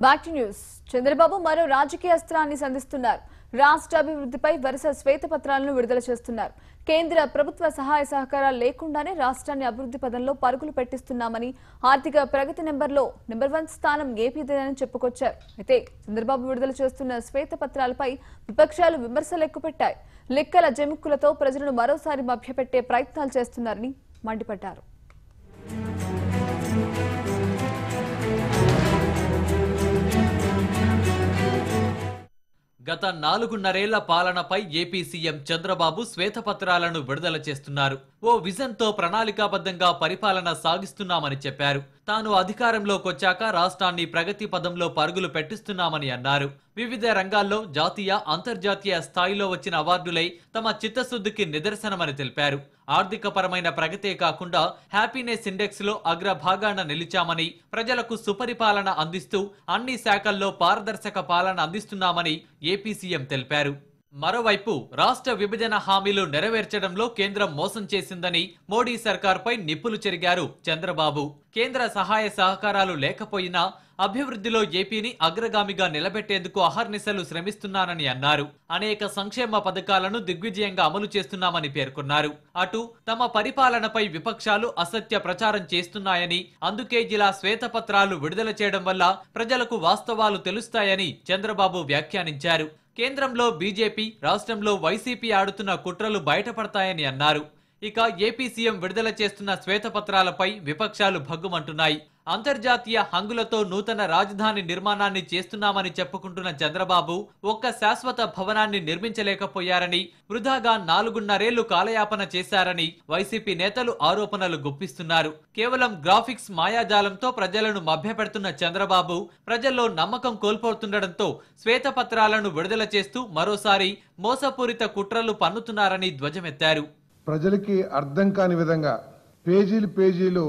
back to news Chandrababu మరో రాజకీయ అస్త్రాన్ని సంధిస్తున్నారు రాష్ట్ర అభివృద్ధిపై వరుస శ్వేతపత్రాలను విడుదల చేస్తున్నారు కేంద్ర ప్రభుత్వ సహాయ సహకారాలు లేకుండానే రాష్ట్రాన్ని అభివృద్ధి పదంలో పరుగులు పెట్టిస్తున్నామని ఆర్థిక ప్రగతి నెంబర్లో నెంబర్ వన్ స్థానం ఏపీదేనని చెప్పుకొచ్చారు అయితే చంద్రబాబు విడుదల చేస్తున్న శ్వేతపత్రాలపై విపక్షాలు విమర్శలు ఎక్కుపెట్టాయి లెక్కల జముక్కులతో ప్రజలను మరోసారి మభ్యపెట్టే ప్రయత్నాలు చేస్తున్నారని మండిపడ్డారు గత నాలుగున్నరేళ్ల పాలనపై ఏపీ సీఎం చంద్రబాబు శ్వేతపత్రాలను విడుదల చేస్తున్నారు ఓ విజన్తో ప్రణాళికాబద్ధంగా పరిపాలన సాగిస్తున్నామని చెప్పారు తాను అధికారంలోకొచ్చాక రాష్ట్రాన్ని ప్రగతి పదంలో పరుగులు పెట్టిస్తున్నామని అన్నారు వివిధ రంగాల్లో జాతీయ అంతర్జాతీయ స్థాయిలో వచ్చిన అవార్డులై తమ చిత్తశుద్ధికి నిదర్శనమని తెలిపారు ఆర్థికపరమైన ప్రగతే కాకుండా హ్యాపీనెస్ ఇండెక్స్ లో అగ్రభాగాన నిలిచామని ప్రజలకు సుపరిపాలన అందిస్తూ అన్ని శాఖల్లో పారదర్శక పాలన అందిస్తున్నామని ఏపీ సీఎం తెలిపారు మరోవైపు రాష్ట్ర విభజన హామీలు నెరవేర్చడంలో కేంద్రం మోసం చేసిందని మోడీ సర్కార్పై నిప్పులు చెరిగారు చంద్రబాబు కేంద్ర సహాయ సహకారాలు లేకపోయినా అభివృద్ధిలో ఏపీని అగ్రగామిగా నిలబెట్టేందుకు అహర్నిశలు శ్రమిస్తున్నానని అన్నారు అనేక సంక్షేమ పథకాలను దిగ్విజయంగా అమలు చేస్తున్నామని పేర్కొన్నారు అటు తమ పరిపాలనపై విపక్షాలు అసత్య ప్రచారం చేస్తున్నాయని అందుకే ఇలా శ్వేతపత్రాలు విడుదల చేయడం వల్ల ప్రజలకు వాస్తవాలు తెలుస్తాయని చంద్రబాబు వ్యాఖ్యానించారు కేంద్రంలో బీజేపీ రాష్ట్రంలో వైసీపీ ఆడుతున్న కుట్రలు బయటపడతాయని అన్నారు ఇక ఏపీ సీఎం విడుదల చేస్తున్న శ్వేతపత్రాలపై విపక్షాలు భగ్గుమంటున్నాయి అంతర్జాతీయ హంగులతో నూతన రాజధాని నిర్మాణాన్ని చేస్తున్నామని చెప్పుకుంటున్న చంద్రబాబు ఒక్క శాశ్వత భవనాన్ని నిర్మించలేకపోయారని వృధాగా నాలుగున్నరేళ్లు కాలయాపన చేశారని వైసీపీ నేతలు ఆరోపణలు గుప్పిస్తున్నారు కేవలం గ్రాఫిక్స్ మాయాజాలంతో ప్రజలను మభ్యపెడుతున్న చంద్రబాబు ప్రజల్లో నమ్మకం కోల్పోతుండటంతో శ్వేతపత్రాలను విడుదల చేస్తూ మరోసారి మోసపూరిత కుట్రలు పన్నుతున్నారని ధ్వజమెత్తారు ప్రజలకి అర్థం కాని విధంగా పేజీలు పేజీలు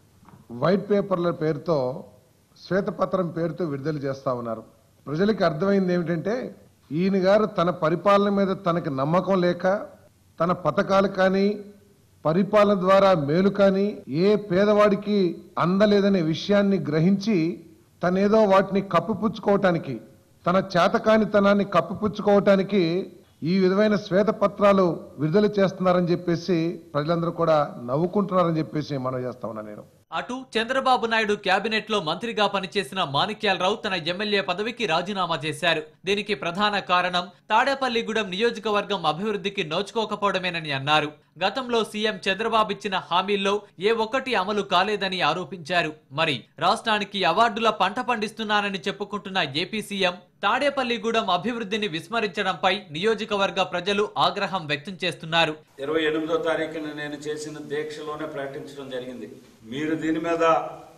వైట్ పేపర్ల పేరుతో శ్వేతపత్రం పేరుతో విడుదల చేస్తా ఉన్నారు ప్రజలకి అర్థమైంది ఏమిటంటే ఈయన గారు తన పరిపాలన మీద తనకి నమ్మకం లేక తన పథకాలు కానీ పరిపాలన ద్వారా మేలు కానీ ఏ పేదవాడికి అందలేదనే విషయాన్ని గ్రహించి తనేదో వాటిని కప్పిపుచ్చుకోవటానికి తన చేతకానితనాన్ని కప్పిపుచ్చుకోవటానికి ఈ విధమైన శ్వేతపత్రాలు విడుదల చేస్తున్నారని చెప్పేసి ప్రజలందరూ కూడా నవ్వుకుంటున్నారని చెప్పేసి మనం చేస్తా ఉన్నా నేను అటు చంద్రబాబు నాయుడు కేబినెట్ లో మంత్రిగా పనిచేసిన మాణిక్యాలరావు తన ఎమ్మెల్యే పదవికి రాజీనామా చేశారు దీనికి ప్రధాన కారణం తాడేపల్లిగూడెం నియోజకవర్గం అభివృద్ధికి నోచుకోకపోవడమేనని అన్నారు గతంలో సీఎం చంద్రబాబు ఇచ్చిన హామీల్లో ఏ ఒక్కటి అమలు కాలేదని ఆరోపించారు మరి రాష్ట్రానికి అవార్డుల పంట పండిస్తున్నానని చెప్పుకుంటున్న ఏపీ సీఎం తాడేపల్లిగూడెం అభివృద్ధిని విస్మరించడంపై నియోజకవర్గ ప్రజలు ఆగ్రహం వ్యక్తం చేస్తున్నారు ఇరవై ఎనిమిదో తారీఖున నేను చేసిన దీక్షలోనే ప్రకటించడం జరిగింది మీరు దీని మీద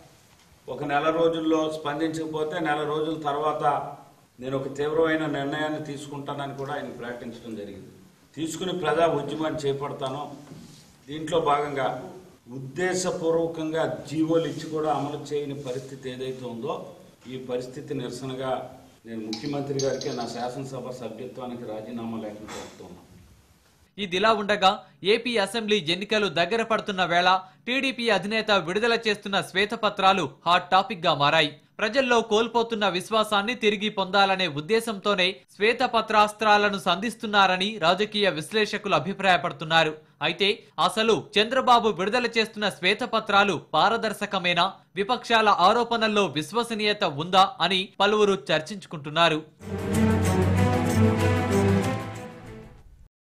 ఒక నెల రోజుల్లో స్పందించకపోతే నెల రోజుల తర్వాత నేను ఒక తీవ్రమైన నిర్ణయాన్ని తీసుకుంటానని కూడా ఆయన ప్రకటించడం జరిగింది తీసుకుని ప్రజా ఉద్యమాన్ని చేపడతాను దీంట్లో భాగంగా ఉద్దేశపూర్వకంగా జీవోలు ఇచ్చి కూడా అమలు చేయని పరిస్థితి ఏదైతే ఉందో ఈ పరిస్థితి నిరసనగా నేను ముఖ్యమంత్రి గారికి నా శాసనసభ సభ్యత్వానికి రాజీనామా లేఖను చెప్తున్నాను ఇదిలా ఉండగా ఏపీ అసెంబ్లీ ఎన్నికలు దగ్గర పడుతున్న వేళ టీడీపీ అధినేత విడుదల చేస్తున్న శ్వేతపత్రాలు హాట్ టాపిక్ గా మారాయి ప్రజల్లో కోల్పోతున్న విశ్వాసాన్ని తిరిగి పొందాలనే ఉద్దేశంతోనే శ్వేతపత్రాస్త్రాలను సంధిస్తున్నారని రాజకీయ విశ్లేషకులు అభిప్రాయపడుతున్నారు అయితే అసలు చంద్రబాబు విడుదల చేస్తున్న శ్వేతపత్రాలు పారదర్శకమేనా విపక్షాల ఆరోపణల్లో విశ్వసనీయత ఉందా అని పలువురు చర్చించుకుంటున్నారు